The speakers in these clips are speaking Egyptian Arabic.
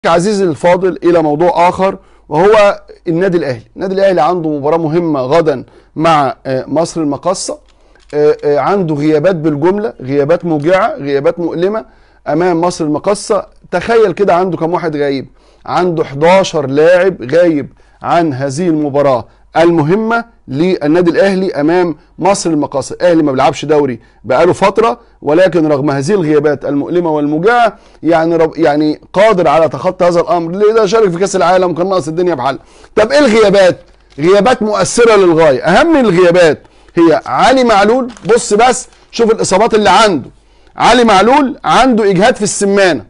عزيزي الفاضل الى موضوع اخر وهو النادي الاهلي النادي الاهلي عنده مباراه مهمه غدا مع آه، مصر المقاصه آه، آه، عنده غيابات بالجمله غيابات موجعه غيابات مؤلمه امام مصر المقاصه تخيل كده عنده كم واحد غايب عنده 11 لاعب غايب عن هذه المباراه المهمه للنادي الاهلي امام مصر المقاصه الاهلي ما بيلعبش دوري بقاله فتره ولكن رغم هذه الغيابات المؤلمه والموجعه يعني رب يعني قادر على تخطي هذا الامر ليه ده شارك في كاس العالم كان ناقص الدنيا بحل طب ايه الغيابات غيابات مؤثره للغايه اهم الغيابات هي علي معلول بص بس شوف الاصابات اللي عنده علي معلول عنده اجهاد في السمانه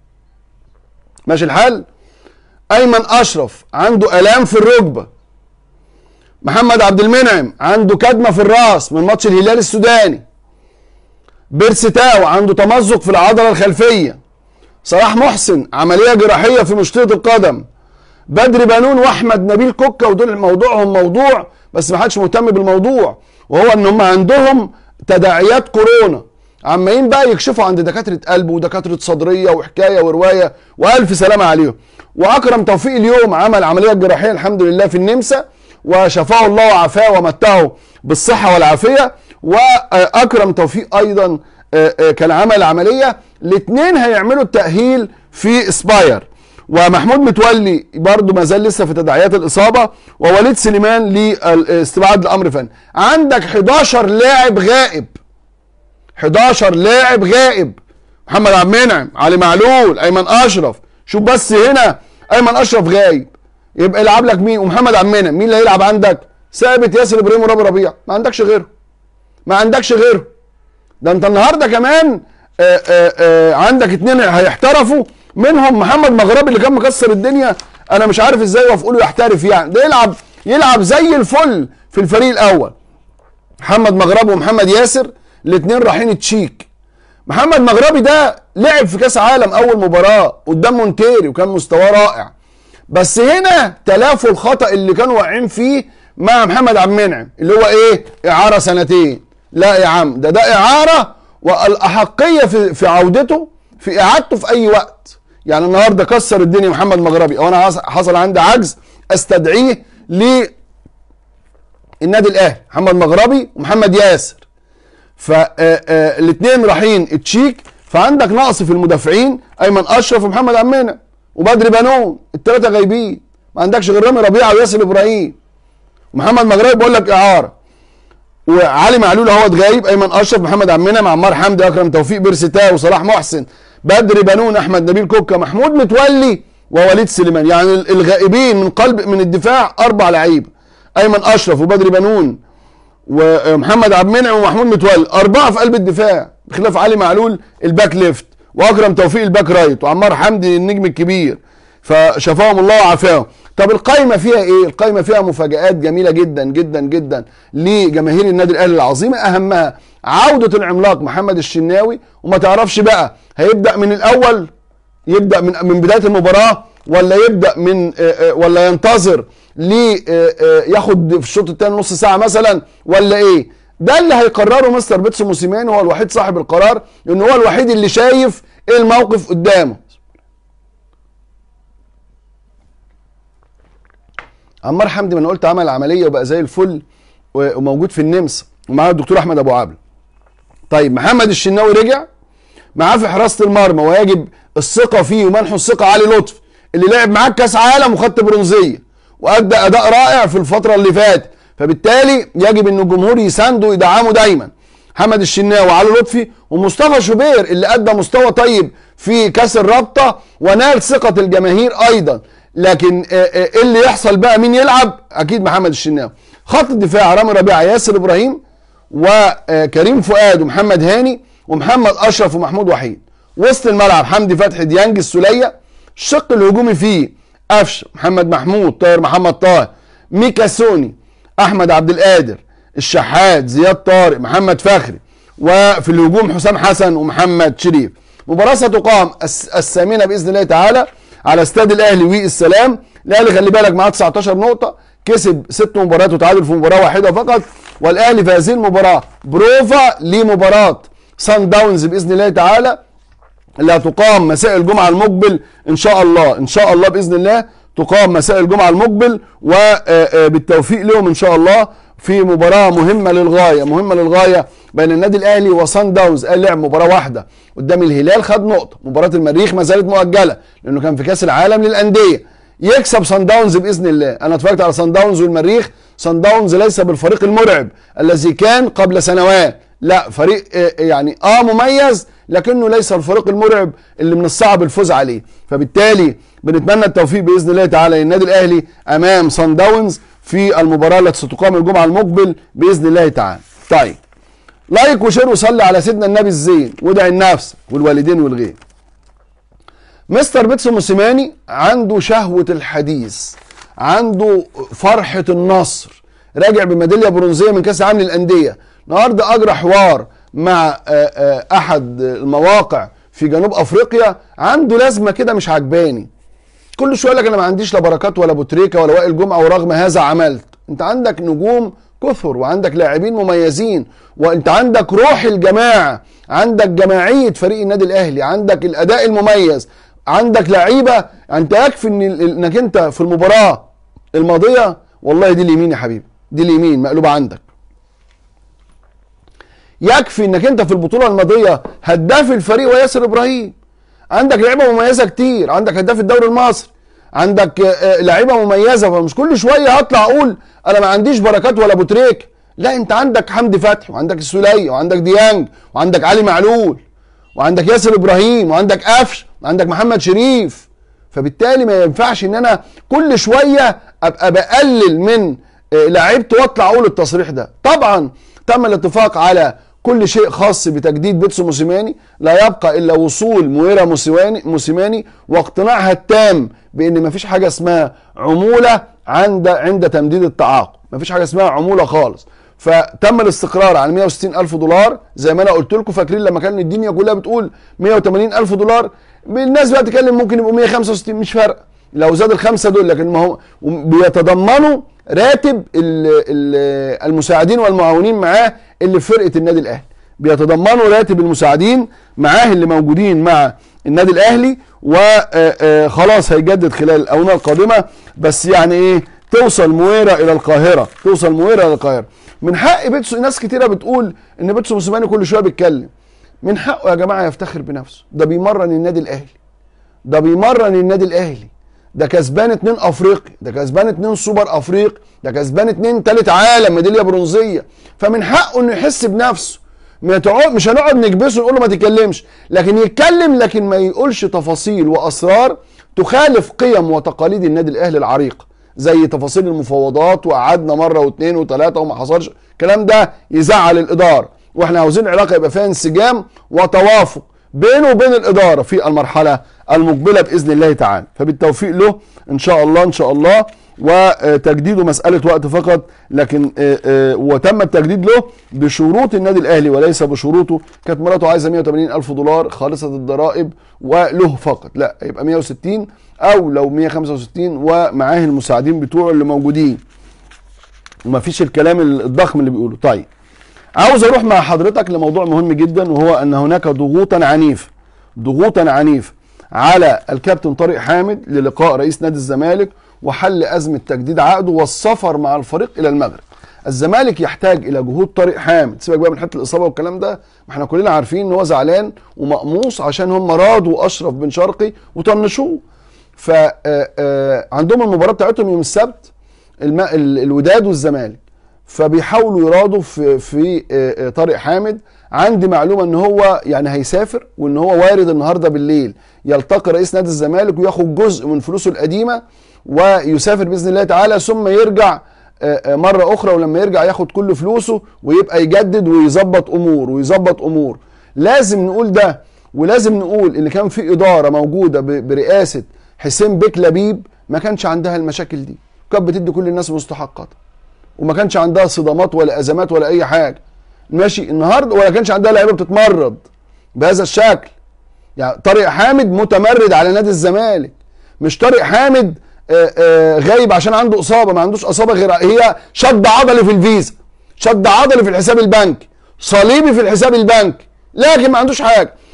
ماشي الحال ايمن اشرف عنده الام في الركبه محمد عبد المنعم عنده كدمه في الراس من ماتش الهلال السوداني بيرسي تاو عنده تمزق في العضله الخلفيه صلاح محسن عمليه جراحيه في مشطيه القدم بدر بنون واحمد نبيل كوكا ودول موضوعهم موضوع بس ما حدش مهتم بالموضوع وهو ان هم عندهم تداعيات كورونا عمالين بقى يكشفوا عند دكاتره قلب ودكاتره صدريه وحكايه وروايه والف سلامه عليهم واكرم توفيق اليوم عمل عمليه جراحيه الحمد لله في النمسا وشفاه الله وعافاه ومتعه بالصحه والعافيه واكرم توفيق ايضا آه، آه، كان عمل عمليه الاثنين هيعملوا التاهيل في اسباير ومحمود متولي برضه ما زال لسه في تداعيات الاصابه ووليد سليمان لاستبعاد الامر فن عندك 11 لاعب غائب 11 لاعب غائب محمد عبد المنعم علي معلول ايمن اشرف شوف بس هنا ايمن اشرف غايب يبقى يلعب لك مين ومحمد عبد المنعم مين اللي هيلعب عندك ثابت ياسر ابراهيم ورامي ربيع ما عندكش غيره ما عندكش غيره ده انت النهارده كمان آآ آآ عندك اتنين هيحترفوا منهم محمد مغربي اللي كان مكسر الدنيا انا مش عارف ازاي وافقوا له يحترف يعني ده يلعب يلعب زي الفل في الفريق الاول محمد مغربي ومحمد ياسر الاثنين رايحين تشيك محمد مغربي ده لعب في كاس عالم اول مباراه قدام مونتيري وكان مستواه رائع بس هنا تلافوا الخطا اللي كانوا واقعين فيه مع محمد عبد المنعم اللي هو ايه اعاره سنتين لا يا عم ده ده اعاره والاحقيه في في عودته في اعادته في اي وقت يعني النهارده كسر الدنيا محمد مغربي او انا حصل عندي عجز استدعيه ل النادي الاهلي محمد مغربي ومحمد ياسر فالاثنين رايحين تشيك فعندك نقص في المدافعين ايمن اشرف ومحمد عبد المنعم وبدر بنون الثلاثه غايبين ما عندكش غير رامي ربيعه وياسر ابراهيم ومحمد مغربي بقول لك اعاره وعلي معلول اهوت غايب ايمن اشرف محمد عبد المنعم عمار حمدي اكرم توفيق بيرسي تاو وصلاح محسن بدر بنون احمد نبيل كوكا محمود متولي ووليد سليمان يعني الغائبين من قلب من الدفاع اربع لعيبه ايمن اشرف وبدر بنون ومحمد عبد المنعم ومحمود متولي اربعه في قلب الدفاع بخلاف علي معلول الباك ليفت واكرم توفيق الباك رايت وعمار حمدي النجم الكبير فشفاهم الله وعافاهم طب القايمه فيها ايه القايمه فيها مفاجات جميله جدا جدا جدا لجماهير النادي الاهلي العظيمه اهمها عوده العملاق محمد الشناوي وما تعرفش بقى هيبدا من الاول يبدا من من بدايه المباراه ولا يبدا من ولا ينتظر لي ياخد في الشوط الثاني نص ساعه مثلا ولا ايه ده اللي هيقرره مستر بيتسو موسيماني هو الوحيد صاحب القرار لان هو الوحيد اللي شايف ايه الموقف قدامه عمار حمدي ما انا قلت عمل عمليه وبقى زي الفل وموجود في النمسا ومعاه الدكتور احمد ابو عبله طيب محمد الشناوي رجع معاه في حراسه المرمى ويجب الثقه فيه ومنحه الثقه علي لطفي اللي لعب معاك كاس عالم وخدت برونزيه وادى اداء رائع في الفتره اللي فاتت فبالتالي يجب ان الجمهور يسانده ويدعمه دايما محمد الشناوي وعلي لطفي ومصطفى شوبير اللي ادى مستوى طيب في كاس الرابطه ونال ثقه الجماهير ايضا لكن ايه اللي يحصل بقى مين يلعب اكيد محمد الشناوي خط الدفاع رامي ربيعه ياسر ابراهيم وكريم فؤاد ومحمد هاني ومحمد اشرف ومحمود وحيد وسط الملعب حمدي فتحي ديانج السوليه الشق الهجومي فيه قفشه محمد محمود طاهر محمد طاهر ميكا سوني احمد عبد القادر الشحات زياد طارق محمد فخري وفي الهجوم حسام حسن ومحمد شريف مباراه ستقام الثامنه باذن الله تعالى على استاد الاهلي والسلام الاهلي خلي بالك معاه 19 نقطه كسب ست مباريات وتعادل في مباراه واحده فقط والاهلي في هذه المباراه بروفا لمباراه سان داونز باذن الله تعالى اللي هتقام مساء الجمعه المقبل ان شاء الله ان شاء الله باذن الله تقام مساء الجمعه المقبل وبالتوفيق لهم ان شاء الله في مباراه مهمه للغايه مهمه للغايه بين النادي الاهلي وصن داونز قال لعب مباراه واحده قدام الهلال خد نقطه مباراه المريخ ما زالت مؤجله لانه كان في كاس العالم للانديه يكسب صن داونز باذن الله انا اتفرجت على صن داونز والمريخ صن داونز ليس بالفريق المرعب الذي كان قبل سنوات لا فريق يعني اه مميز لكنه ليس الفريق المرعب اللي من الصعب الفوز عليه فبالتالي بنتمنى التوفيق باذن الله تعالى للنادي الاهلي امام صن داونز في المباراه التي ستقام الجمعه المقبل باذن الله تعالى طيب لايك وشير وصلي على سيدنا النبي الزين وادعي النفس والوالدين والغير مستر بيتسو موسيماني عنده شهوة الحديث عنده فرحة النصر راجع بميدالية برونزية من كأس العالم للأندية النهاردة أجرى حوار مع أحد المواقع في جنوب أفريقيا عنده لازمة كده مش عجباني كل شوية لك أنا ما عنديش لا بركات ولا بوتريكا ولا وائل جمعة ورغم هذا عملت أنت عندك نجوم كثر وعندك لاعبين مميزين وانت عندك روح الجماعه عندك جماعيه فريق النادي الاهلي عندك الاداء المميز عندك لعيبه انت يكفي ان انك انت في المباراه الماضيه والله دي اليمين يا حبيبي دي اليمين مقلوبه عندك يكفي انك انت في البطوله الماضيه هداف الفريق وياسر ابراهيم عندك لعيبه مميزه كتير عندك هداف الدوري المصري عندك لعيبه مميزه فمش كل شويه هطلع اقول انا ما عنديش بركات ولا ابو تريك لا انت عندك حمدي فتحي وعندك السوليه وعندك ديانج وعندك علي معلول وعندك ياسر ابراهيم وعندك قفش وعندك محمد شريف فبالتالي ما ينفعش ان انا كل شويه ابقى بقلل من لعيبتي واطلع اقول التصريح ده طبعا تم الاتفاق على كل شيء خاص بتجديد بيتسو موسيماني لا يبقى الا وصول مويرا موسيماني موسيماني واقتناعها التام بان مفيش حاجه اسمها عموله عند عند تمديد التعاقد مفيش حاجه اسمها عموله خالص فتم الاستقرار على 160 الف دولار زي ما انا قلت لكم فاكرين لما كان الدنيا كلها بتقول 180 الف دولار الناس بقى تتكلم ممكن يبقوا 165 مش فارقه لو زاد الخمسه دول لكن ما هو بيتضمنوا راتب المساعدين والمعاونين معاه اللي في فرقه النادي الاهلي بيتضمنوا راتب المساعدين معاه اللي موجودين مع النادي الاهلي وخلاص هيجدد خلال الاونه القادمه بس يعني ايه توصل مويرا الى القاهره توصل مويرا الى القاهره من حق بيتسو ناس كتيره بتقول ان بيتسو موسيماني كل شويه بيتكلم من حقه يا جماعه يفتخر بنفسه ده بيمرن النادي الاهلي ده بيمرن النادي الاهلي ده كسبان اتنين افريقي ده كسبان اتنين سوبر افريقي ده كسبان اتنين تالت عالم ميداليه برونزيه فمن حقه انه يحس بنفسه مش هنقعد نكبسه ونقول له ما تتكلمش لكن يتكلم لكن ما يقولش تفاصيل واسرار تخالف قيم وتقاليد النادي الاهلي العريق زي تفاصيل المفاوضات وقعدنا مره واثنين وثلاثه وما حصلش الكلام ده يزعل الاداره واحنا عاوزين العلاقه يبقى فيها انسجام وتوافق بينه وبين الاداره في المرحله المقبله باذن الله تعالى فبالتوفيق له ان شاء الله ان شاء الله وتجديده مساله وقت فقط لكن وتم التجديد له بشروط النادي الاهلي وليس بشروطه كانت مراته عايزه 180 الف دولار خالصه الضرائب وله فقط لا يبقى 160 او لو 165 ومعاه المساعدين بتوعه اللي موجودين ومفيش الكلام الضخم اللي بيقوله طيب عاوز اروح مع حضرتك لموضوع مهم جدا وهو ان هناك ضغوطا عنيفه ضغوطا عنيفه على الكابتن طارق حامد للقاء رئيس نادي الزمالك وحل ازمه تجديد عقده والسفر مع الفريق الى المغرب الزمالك يحتاج الى جهود طارق حامد سيبك بقى من حته الاصابه والكلام ده ما احنا كلنا عارفين ان هو زعلان ومقموص عشان هم رادوا اشرف بن شرقي وطنشوه ف عندهم المباراه بتاعتهم يوم السبت الوداد والزمالك فبيحاولوا يرادوا في في طارق حامد عندي معلومه ان هو يعني هيسافر وان هو وارد النهارده بالليل يلتقي رئيس نادي الزمالك وياخد جزء من فلوسه القديمه ويسافر باذن الله تعالى ثم يرجع مره اخرى ولما يرجع ياخد كل فلوسه ويبقى يجدد ويظبط امور ويظبط امور لازم نقول ده ولازم نقول ان كان في اداره موجوده برئاسه حسين بيك لبيب ما كانش عندها المشاكل دي كانت بتدي كل الناس مستحقاتها وما كانش عندها صدامات ولا ازمات ولا اي حاجه ماشي النهارده ولا كانش عندها لعيبه بتتمرد بهذا الشكل يعني طارق حامد متمرد على نادي الزمالك مش طارق حامد آآ آآ غايب عشان عنده اصابه ما عندوش اصابه غير هي شد عضلي في الفيزا شد عضلي في الحساب البنكي صليبي في الحساب البنكي لكن ما عندوش حاجه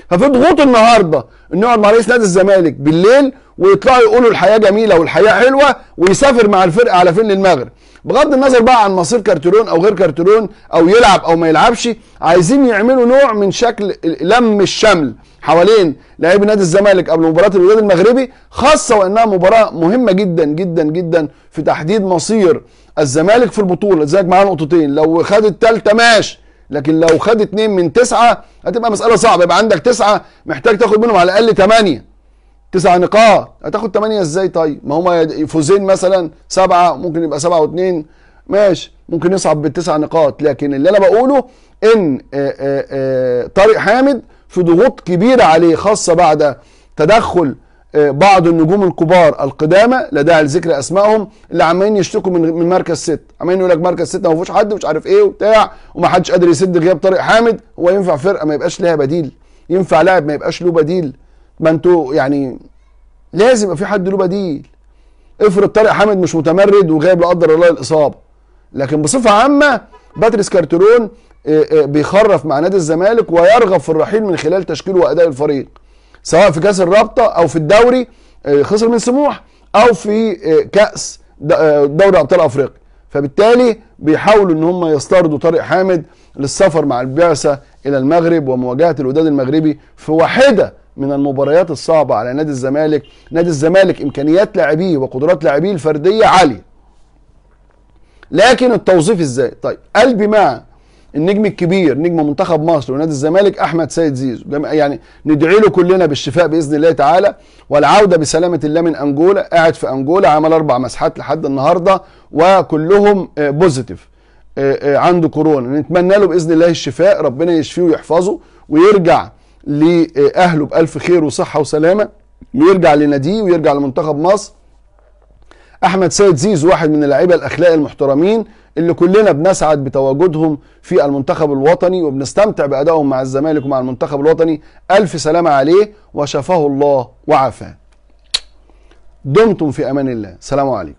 ففي ضغوط النهارده انه يقعد مع رئيس نادي الزمالك بالليل ويطلعوا يقولوا الحياه جميله والحياه حلوه ويسافر مع الفرقه على فين للمغرب بغض النظر بقى عن مصير كارترون او غير كارترون او يلعب او ما يلعبش عايزين يعملوا نوع من شكل لم الشمل حوالين لاعبي نادي الزمالك قبل مباراه الوداد المغربي خاصه وانها مباراه مهمه جدا جدا جدا في تحديد مصير الزمالك في البطوله زيك معاه نقطتين لو خد الثالثه ماشي لكن لو خد اتنين من تسعه هتبقى مساله صعبه يبقى عندك تسعه محتاج تاخد منهم على الاقل ثمانيه تسع نقاط هتاخد ثمانيه ازاي طيب ما هما فوزين مثلا سبعه ممكن يبقى سبعه واثنين ماشي ممكن يصعد بالتسع نقاط لكن اللي انا بقوله ان آآ آآ طارق حامد في ضغوط كبيره عليه خاصه بعد تدخل بعض النجوم الكبار القدامى لا داعي لذكر اسمائهم اللي عمالين يشتكوا من من مركز ست عمالين يقول لك مركز ست ما فيهوش حد مش عارف ايه وبتاع وما حدش قادر يسد غياب طارق حامد هو ينفع فرقه ما يبقاش لها بديل ينفع لاعب ما يبقاش له بديل ما انتوا يعني لازم يبقى في حد له بديل افرض طارق حامد مش متمرد وغايب لا قدر الله الاصابه لكن بصفه عامه باتريس كارترون بيخرف مع نادي الزمالك ويرغب في الرحيل من خلال تشكيل واداء الفريق سواء في كاس الرابطه او في الدوري خسر من سموح او في كاس دوري ابطال افريقيا فبالتالي بيحاولوا ان هم يستردوا طارق حامد للسفر مع البعثه الى المغرب ومواجهه الوداد المغربي في واحده من المباريات الصعبه على نادي الزمالك نادي الزمالك امكانيات لاعبيه وقدرات لاعبيه الفرديه عاليه لكن التوظيف ازاي طيب قلبي مع النجم الكبير نجم منتخب مصر ونادي الزمالك احمد سيد زيزو يعني ندعي له كلنا بالشفاء باذن الله تعالى والعوده بسلامه الله من انجولا قاعد في انجولا عمل اربع مسحات لحد النهارده وكلهم بوزيتيف عنده كورونا نتمنى له باذن الله الشفاء ربنا يشفيه ويحفظه ويرجع لاهله بالف خير وصحه وسلامه ويرجع لناديه ويرجع لمنتخب مصر احمد سيد زيزو واحد من اللعيبه الاخلاق المحترمين اللي كلنا بنسعد بتواجدهم في المنتخب الوطني وبنستمتع بادائهم مع الزمالك ومع المنتخب الوطني الف سلامه عليه وشفاه الله وعافاه دمتم في امان الله سلام عليكم